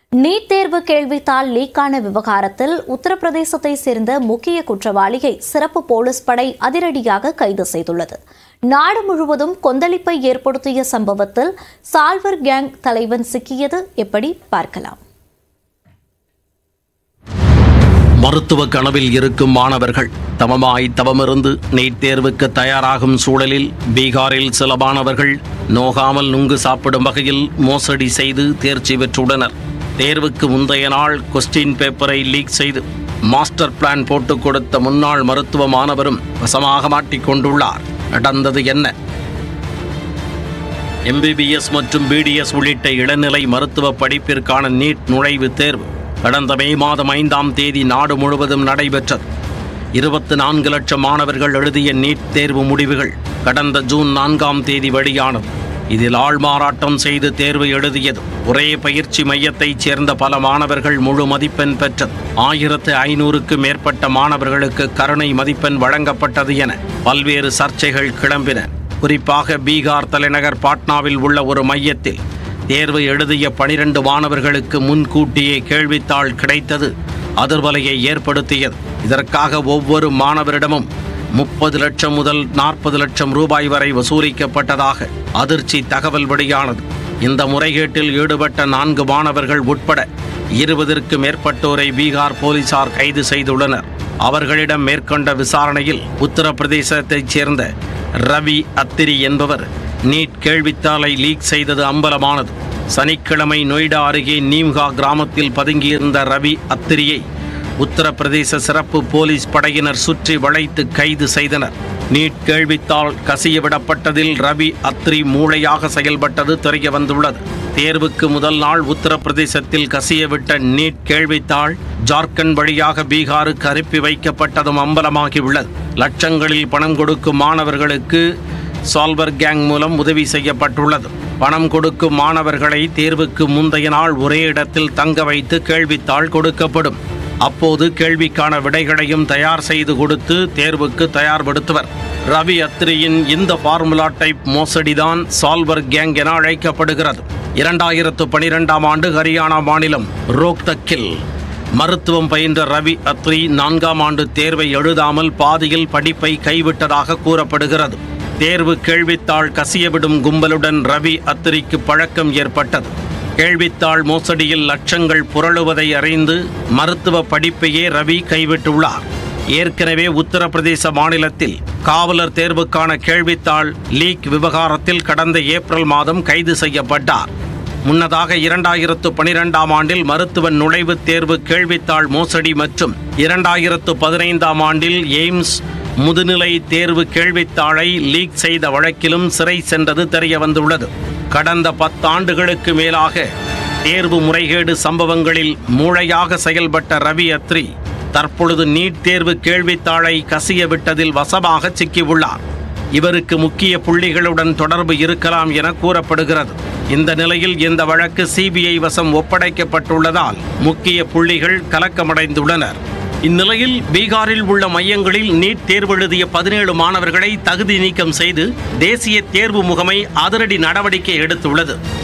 NEET தேர்வு கேள்வித்தாள் லீக்கான விவகாரத்தில் உத்தரப்பிரதேசத்தை சேர்ந்த முக்கிய குற்றவாளியை சிறப்பு போலீஸ் படை அதிரடியாக கைது செய்துள்ளது நாடு முழுவதும் கொந்தளிப்பை ஏற்படுத்திய சம்பவத்தில் சால்வர் கேங் தலைவன் சிக்கியது எப்படி பார்க்கலாம் மருத்துவ கனவில் இருக்கும் மாணவர்கள் தமமாய் தவமிருந்து நீட் தேர்வுக்கு தயாராகும் சூழலில் பீகாரில் சில மாணவர்கள் நோகாமல் நுங்கு சாப்பிடும் வகையில் மோசடி செய்து தேர்ச்சி பெற்றுள்ளனர் தேர்வுக்கு முந்தைய நாள் கொஸ்டின் பேப்பரை லீக் செய்து மாஸ்டர் பிளான் போட்டுக் கொடுத்த முன்னாள் மருத்துவ மாணவரும் வசமாக மாட்டிக்கொண்டுள்ளார் நடந்தது என்ன எம்பிபிஎஸ் மற்றும் பிடிஎஸ் உள்ளிட்ட இளநிலை மருத்துவ படிப்பிற்கான நீட் நுழைவுத் தேர்வு கடந்த மே மாதம் ஐந்தாம் தேதி நாடு முழுவதும் நடைபெற்றது இருபத்தி நான்கு லட்சம் மாணவர்கள் எழுதிய நீட் தேர்வு முடிவுகள் கடந்த ஜூன் நான்காம் தேதி வெளியானது இதில் ஆள்மாறாட்டம் செய்து தேர்வு எழுதியது ஒரே பயிற்சி மையத்தைச் சேர்ந்த பல மாணவர்கள் முழு மதிப்பெண் பெற்றது ஆயிரத்து ஐநூறுக்கு மேற்பட்ட மாணவர்களுக்கு கருணை மதிப்பெண் வழங்கப்பட்டது என பல்வேறு சர்ச்சைகள் கிளம்பின குறிப்பாக பீகார் தலைநகர் பாட்னாவில் உள்ள ஒரு மையத்தில் தேர்வு எழுதிய பனிரெண்டு மாணவர்களுக்கு முன்கூட்டியே கேள்வித்தாள் கிடைத்தது அதிர்வலையை ஏற்படுத்தியது இதற்காக ஒவ்வொரு மாணவரிடமும் முப்பது லட்சம் முதல் நாற்பது லட்சம் ரூபாய் வரை வசூலிக்கப்பட்டதாக அதிர்ச்சி தகவல் வெளியானது இந்த முறைகேட்டில் ஈடுபட்ட நான்கு மாணவர்கள் உட்பட இருபதற்கு மேற்பட்டோரை பீகார் போலீசார் கைது செய்துள்ளனர் அவர்களிடம் மேற்கொண்ட விசாரணையில் உத்தரப்பிரதேசத்தைச் சேர்ந்த ரவி அத்திரி என்பவர் நீட் கேள்வித்தாளை லீக் செய்தது அம்பலமானது சனிக்கிழமை நொய்டா அருகே நீம்கா கிராமத்தில் பதுங்கியிருந்த ரவி அத்திரியை உத்தரப்பிரதேச சிறப்பு போலீஸ் படையினர் சுற்றி வளைத்து கைது செய்தனர் நீட் கேள்வித்தாள் கசியவிடப்பட்டதில் ரவி அத்ரி மூளையாக செயல்பட்டது தெரிய வந்துள்ளது தேர்வுக்கு முதல் நாள் உத்தரப்பிரதேசத்தில் கசியவிட்ட நீட் கேள்வித்தாள் ஜார்க்கண்ட் வழியாக பீகாருக்கு அனுப்பி வைக்கப்பட்டதும் அம்பலமாகியுள்ளது லட்சங்களில் பணம் கொடுக்கும் மாணவர்களுக்கு சால்வர் கேங் மூலம் உதவி செய்யப்பட்டுள்ளது பணம் கொடுக்கும் மாணவர்களை தேர்வுக்கு முந்தைய நாள் ஒரே இடத்தில் தங்க வைத்து கேள்வித்தாள் கொடுக்கப்படும் அப்போது கேள்விக்கான விடைகளையும் தயார் செய்து கொடுத்து தேர்வுக்கு தயார்படுத்துவர் ரவி அத்ரியின் இந்த ஃபார்முலா டைப் மோசடிதான் சால்வர் கேங் என அழைக்கப்படுகிறது இரண்டாயிரத்து பனிரெண்டாம் ஆண்டு ஹரியானா மாநிலம் ரோக்தக்கில் மருத்துவம் பயின்ற ரவி அத்ரி நான்காம் ஆண்டு தேர்வை எழுதாமல் பாதியில் படிப்பை கைவிட்டதாக கூறப்படுகிறது தேர்வு கேள்வித்தாள் கசியவிடும் கும்பலுடன் ரவி அத்திரிக்கு பழக்கம் ஏற்பட்டது கேள்வித்தாள் மோசடியில் லட்சங்கள் புரளுவதை அறிந்து மருத்துவ படிப்பையே ரவி கைவிட்டுள்ளார் ஏற்கனவே உத்தரப்பிரதேச மாநிலத்தில் காவலர் தேர்வுக்கான கேள்வித்தாள் லீக் விவகாரத்தில் கடந்த ஏப்ரல் மாதம் கைது செய்யப்பட்டார் முன்னதாக இரண்டாயிரத்து பனிரெண்டாம் ஆண்டில் மருத்துவ நுழைவுத் தேர்வு கேள்வித்தாள் மோசடி மற்றும் இரண்டாயிரத்து பதினைந்தாம் ஆண்டில் எய்ம்ஸ் முதுநிலை தேர்வு கேள்வித்தாளை லீக் செய்த வழக்கிலும் சிறை சென்றது தெரிய வந்துள்ளது கடந்த பத்தாண்டுகளுக்கு மேலாக தேர்வு முறைகேடு சம்பவங்களில் மூளையாக செயல்பட்ட ரவி அத்ரி தற்பொழுது நீட் தேர்வு கேள்வித்தாளை கசிய விட்டதில் வசமாக சிக்கியுள்ளார் இவருக்கு முக்கிய புள்ளிகளுடன் தொடர்பு இருக்கலாம் என கூறப்படுகிறது இந்த நிலையில் இந்த வழக்கு சிபிஐ வசம் ஒப்படைக்கப்பட்டுள்ளதால் முக்கிய புள்ளிகள் கலக்கமடைந்துள்ளனர் இந்நிலையில் பீகாரில் உள்ள மையங்களில் நீட் தேர்வு எழுதிய பதினேழு மாணவர்களை தகுதி நீக்கம் செய்து தேசிய தேர்வு முகமை அதிரடி நடவடிக்கை எடுத்துள்ளது